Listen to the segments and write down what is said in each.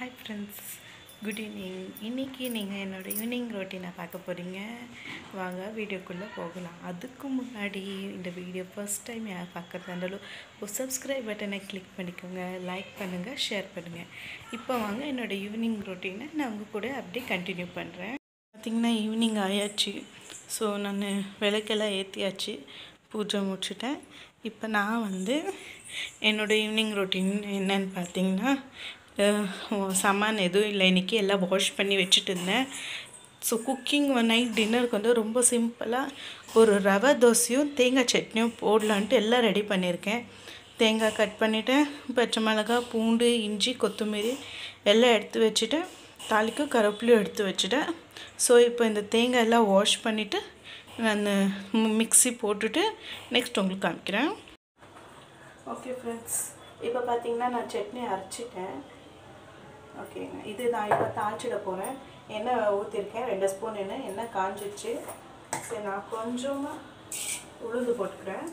hi friends good evening இன்றைக்கி நீங்கள் என்னோடய ஈவினிங் ரொட்டீனை பார்க்க போகிறீங்க வாங்க வீடியோக்குள்ளே போகலாம் அதுக்கு முன்னாடி இந்த வீடியோ ஃபர்ஸ்ட் டைம் யார் பார்க்குறதா இருந்தாலும் ஒரு சப்ஸ்கிரைப் பட்டனை கிளிக் பண்ணிக்கோங்க லைக் பண்ணுங்கள் ஷேர் பண்ணுங்கள் இப்போ வாங்க என்னோடய ஈவினிங் ரொட்டீனை நான் உங்கள் கூட அப்படியே கண்டினியூ பண்ணுறேன் பார்த்திங்கன்னா ஈவினிங் ஆயாச்சு ஸோ நான் விளக்கெல்லாம் ஏற்றியாச்சு பூஜை முடிச்சிட்டேன் இப்போ நான் வந்து என்னோடய ஈவினிங் ரொட்டீன் என்னன்னு பார்த்தீங்கன்னா அஹ், சாமான் எதுவும் இல்லை இன்றைக்கி எல்லாம் வாஷ் பண்ணி வச்சுட்டு இருந்தேன் ஸோ குக்கிங் நைட் டின்னருக்கு வந்து ரொம்ப சிம்பிளாக ஒரு ரவை தோசையும் தேங்காய் சட்னியும் போடலான்ட்டு எல்லாம் ரெடி பண்ணியிருக்கேன் தேங்காய் கட் பண்ணிவிட்டேன் பச்சை மிளகாய் பூண்டு இஞ்சி கொத்தமல்லி எல்லாம் எடுத்து வச்சுட்டேன் தாளிக்கு கருவேப்பிலையும் எடுத்து வச்சுட்டேன் ஸோ இப்போ இந்த தேங்காய் எல்லாம் வாஷ் பண்ணிவிட்டு நான் மிக்ஸி போட்டுட்டு நெக்ஸ்ட் உங்களுக்கு காமிக்கிறேன் ஓகே ஃப்ரெண்ட்ஸ் இப்போ பார்த்தீங்கன்னா நான் சட்னி அரைச்சிட்டேன் ஓகேங்க இது நான் இப்போ தாளிச்சிட போகிறேன் எண்ணெய் ஊற்றிருக்கேன் ரெண்டு ஸ்பூன் எண்ணெய் எண்ணெய் காஞ்சிடுச்சு சரி நான் கொஞ்சமாக உளுந்து போட்டுக்கிறேன்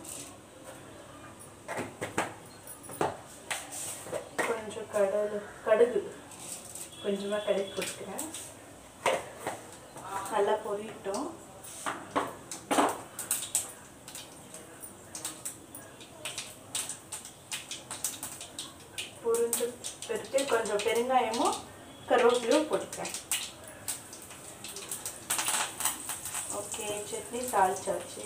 கொஞ்சம் கடல் கடுகு கொஞ்சமாக கடுகு போட்டுக்கிறேன் நல்லா பொரியட்டும் பொரிஞ்சு பிறகு கொஞ்சம் பெருங்காயமும் கருவேப்பிலையும் போட்டுக்கிறேன் ஓகே சட்னி தாளிச்சாச்சு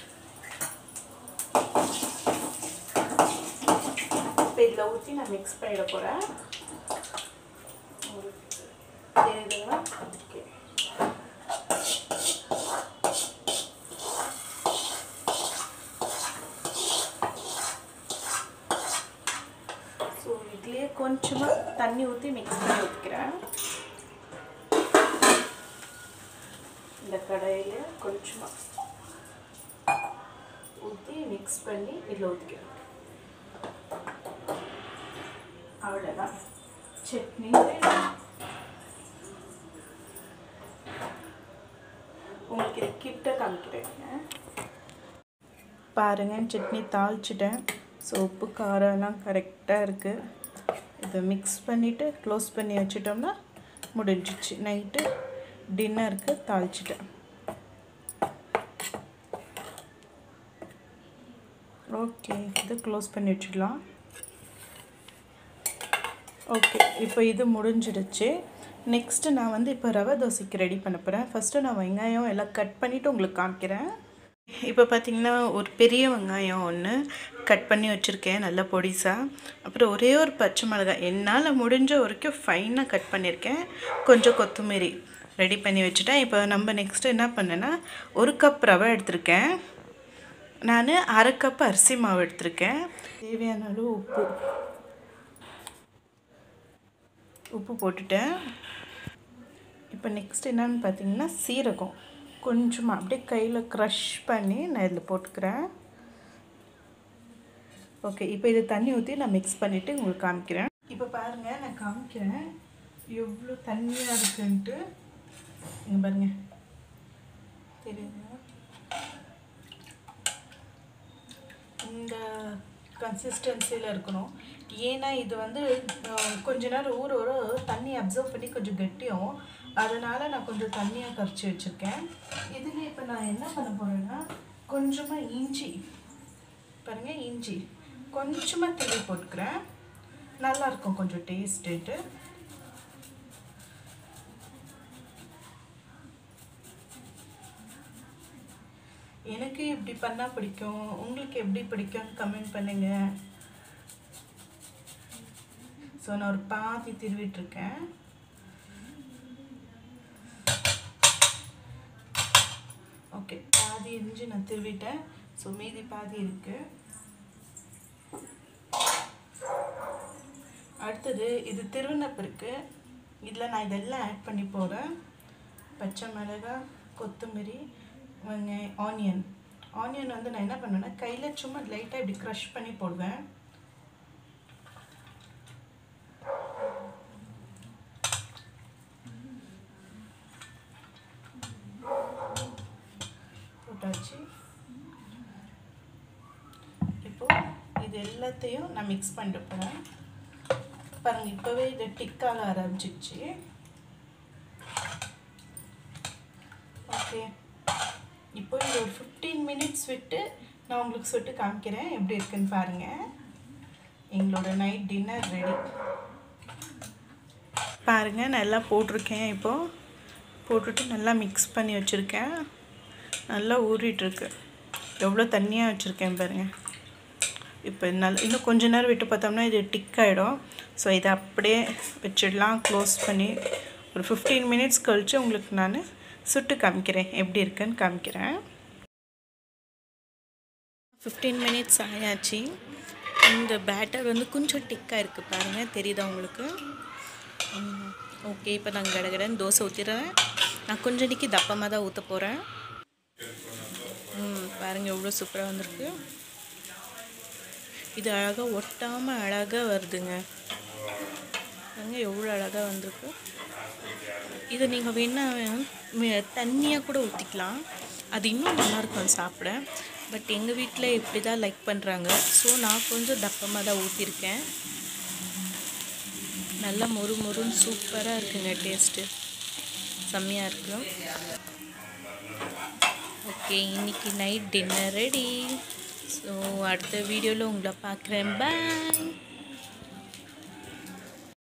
இப்போ இதில் ஊற்றி நான் மிக்ஸ் பண்ணிட போகிறேன் தெரியுதுங்களா ஓகே ஸோ இதுலேயே கொஞ்சமாக தண்ணி ஊற்றி மிக்ஸ் பண்ணி ஊற்றிக்கிறேன் இந்த கடாயில் கொஞ்சமாக ஊற்றி மிக்ஸ் பண்ணி இதில் ஊற்றிக்கிறேன் அவ்வளோதான் சட்னி உங்களுக்கு இது கிட்ட காமிக்கிறேங்க பாருங்கள் சட்னி தாளிச்சிட்டேன் ஸோ உப்பு காரம் எல்லாம் கரெக்டாக இருக்குது இதை மிக்ஸ் பண்ணிவிட்டு க்ளோஸ் பண்ணி வச்சிட்டோம்னா முடிஞ்சிச்சு நைட்டு டின்னருக்கு தாளிச்சிட்டேன் ஓகே இது க்ளோஸ் பண்ணி வச்சிடலாம் ஓகே இப்போ இது முடிஞ்சிடுச்சு நெக்ஸ்ட்டு நான் வந்து இப்போ ரவை தோசைக்கு ரெடி பண்ண போகிறேன் ஃபஸ்ட்டு நான் வெங்காயம் எல்லாம் கட் பண்ணிவிட்டு உங்களுக்கு காமிக்கிறேன் இப்போ பார்த்தீங்கன்னா ஒரு பெரிய வெங்காயம் ஒன்று கட் பண்ணி வச்சுருக்கேன் நல்லா பொடிசாக அப்புறம் ஒரே ஒரு பச்சை மிளகாய் என்னால் முடிஞ்ச வரைக்கும் ஃபைனாக கட் பண்ணியிருக்கேன் கொஞ்சம் கொத்தமல்லி ரெடி பண்ணி வச்சுட்டேன் இப்போ நம்ம நெக்ஸ்ட்டு என்ன பண்ணேன்னா ஒரு கப் ரவை எடுத்திருக்கேன் நான் அரை கப் அரிசி மாவு எடுத்திருக்கேன் தேவையான அளவு உப்பு உப்பு போட்டுட்டேன் இப்போ நெக்ஸ்ட் என்னன்னு பார்த்தீங்கன்னா சீரகம் கொஞ்சமாக அப்படியே கையில் க்ரஷ் பண்ணி நான் இதில் போட்டுக்கிறேன் ஓகே இப்போ இது தண்ணி ஊற்றி நான் மிக்ஸ் பண்ணிவிட்டு உங்களுக்கு காமிக்கிறேன் இப்போ பாருங்கள் நான் காமிக்கிறேன் எவ்வளோ தண்ணியாக இருக்குன்ட்டு இங்கே பாருங்க தெரியுங்களா இந்த கன்சிஸ்டன்சியில் இருக்கணும் ஏன்னா இது வந்து அஹ், கொஞ்ச நேரம் ஊற ஊற தண்ணி அப்சர்வ் பண்ணி கொஞ்சம் கெட்டியும் அதனால் நான் கொஞ்சம் தண்ணியாக கரைச்சி வச்சுருக்கேன் இதில் இப்போ நான் என்ன பண்ண போகிறேன்னா கொஞ்சமாக இஞ்சி பாருங்கள் இஞ்சி கொஞ்சமாக கிள்ளி போட்டுக்கிறேன் நல்லாயிருக்கும் கொஞ்சம் டேஸ்ட்டு எனக்கு இப்படி பண்ணால் பிடிக்கும் உங்களுக்கு எப்படி பிடிக்கும்னு கமெண்ட் பண்ணுங்க ஸோ நான் ஒரு பாதி திருவிட்டுருக்கேன் ஓகே பாதி இஞ்சி நான் திருவிட்டேன் ஸோ மீதி பாதி இருக்கு அடுத்தது இது திருவண்ணப்பருக்கு இதில் நான் இதெல்லாம் ஆட் பண்ணி போகிறேன் பச்சை மிளகாய் கொத்தமல்லி வெங்காயம் ஆனியன் ஆனியன் வந்து நான் என்ன பண்ணுவேன்னா கையில் சும்மா லைட்டாக இப்படி க்ரஷ் பண்ணி போடுவேன் போட்டாச்சு இப்போ இது எல்லாத்தையும் நான் மிக்ஸ் பண்ணிட்டு போகிறேன் பாருங்கள் இப்போவே இது டிக்காக ஆரம்பிச்சிச்சு ஓகே இப்போ இது ஒரு ஃபிஃப்டீன் மினிட்ஸ் விட்டு நான் உங்களுக்கு சுட்டு காமிக்கிறேன் எப்படி இருக்குன்னு பாருங்கள் எங்களோட நைட் டின்னர் ரெடி பாருங்கள் நல்லா போட்டிருக்கேன் இப்போது போட்டுட்டு நல்லா மிக்ஸ் பண்ணி வச்சுருக்கேன் நல்லா ஊறிட்டுருக்கு எவ்வளோ தண்ணியாக வச்சுருக்கேன் பாருங்கள் இப்போ நல்ல இன்னும் கொஞ்ச நேரம் விட்டு பார்த்தோம்னா இது டிக் ஆகிடும் ஸோ இதை அப்படியே வச்சிடலாம் க்ளோஸ் பண்ணி ஒரு ஃபிஃப்டீன் மினிட்ஸ் கழித்து உங்களுக்கு நான் சுட்டு காமிக்கிறேன் எப்படி இருக்குன்னு காமிக்கிறேன் ஃபிஃப்டீன் மினிட்ஸ் ஆயாச்சு இந்த பேட்டர் வந்து கொஞ்சம் டிக்காக இருக்குது பாருங்கள் தெரியுதா உங்களுக்கு ஓகே இப்போ நான் கடகடன்னு தோசை ஊற்றிடுறேன் நான் கொஞ்சடிக்கு தப்பமாக தான் ஊற்ற போகிறேன் ம் பாருங்கள் எவ்வளோ சூப்பராக வந்திருக்கு இது அழகாக ஒட்டாமல் அழகாக வருதுங்க பாருங்க எவ்வளோ அழகாக வந்திருக்கு இதை நீங்கள் வேணால் தண்ணியாக கூட ஊற்றிக்கலாம் அது இன்னும் நல்லாயிருக்கும் சாப்பிட பட் எங்கள் வீட்டில் இப்படி தான் லைக் பண்ணுறாங்க ஸோ நான் கொஞ்சம் தப்பமாக தான் ஊற்றிருக்கேன் நல்லா மொறு மொறுன்னு சூப்பராக இருக்குங்க டேஸ்ட்டு செம்மையாக இருக்கும் ஓகே இன்றைக்கி நைட் டின்னர் ரெடி ஸோ அடுத்த வீடியோவில் உங்களை பார்க்குறேன் பாய்